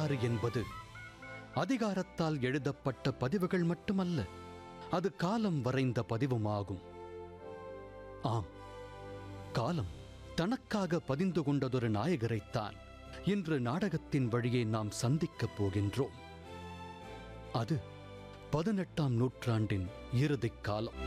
வரலாறு என்பது அதிகாரத்தால் எழுதப்பட்ட பதிவுகள் மட்டுமல்ல அது காலம் வரைந்த பதிவுமாகும் ஆம் காலம் தனக்காக பதிந்து கொண்டதொரு நாயகரைத்தான் இன்று நாடகத்தின் வழியே நாம் சந்திக்கப் போகின்றோம் அது பதினெட்டாம் நூற்றாண்டின் இறுதிக் காலம்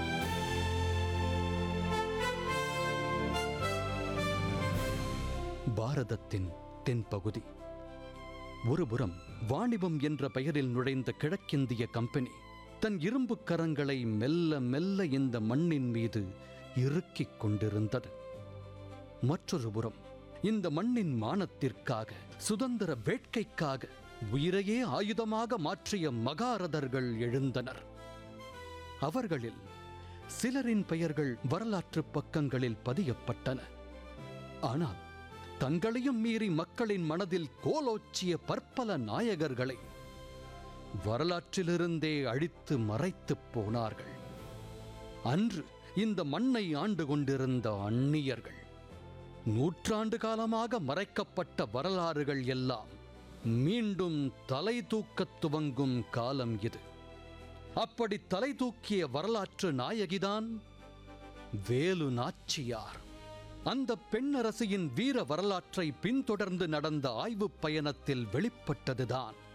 பாரதத்தின் தென்பகுதி ஒருபுறம் வாணிபம் என்ற பெயரில் நுழைந்த கிழக்கிந்திய கம்பெனி தன் இரும்பு கரங்களை மெல்ல மெல்ல இந்த மண்ணின் மீது இறுக்கிக் கொண்டிருந்தது மற்றொரு புறம் இந்த மண்ணின் மானத்திற்காக சுதந்திர வேட்கைக்காக உயிரையே ஆயுதமாக மாற்றிய மகாரதர்கள் எழுந்தனர் அவர்களில் சிலரின் பெயர்கள் வரலாற்று பக்கங்களில் பதியப்பட்டன ஆனால் தங்களையும் மீறி மக்களின் மனதில் கோலோச்சிய பற்பல நாயகர்களை வரலாற்றிலிருந்தே அழித்து மறைத்துப் போனார்கள் அன்று இந்த மண்ணை ஆண்டு கொண்டிருந்த அந்நியர்கள் நூற்றாண்டு காலமாக மறைக்கப்பட்ட வரலாறுகள் எல்லாம் மீண்டும் தலை தூக்கத் துவங்கும் காலம் இது அப்படி தலை தூக்கிய வரலாற்று நாயகிதான் வேலு நாச்சியார் அந்த பெண்ணரசியின் வீர வரலாற்றை பின்தொடர்ந்து நடந்த ஆய்வுப் பயணத்தில் வெளிப்பட்டதுதான்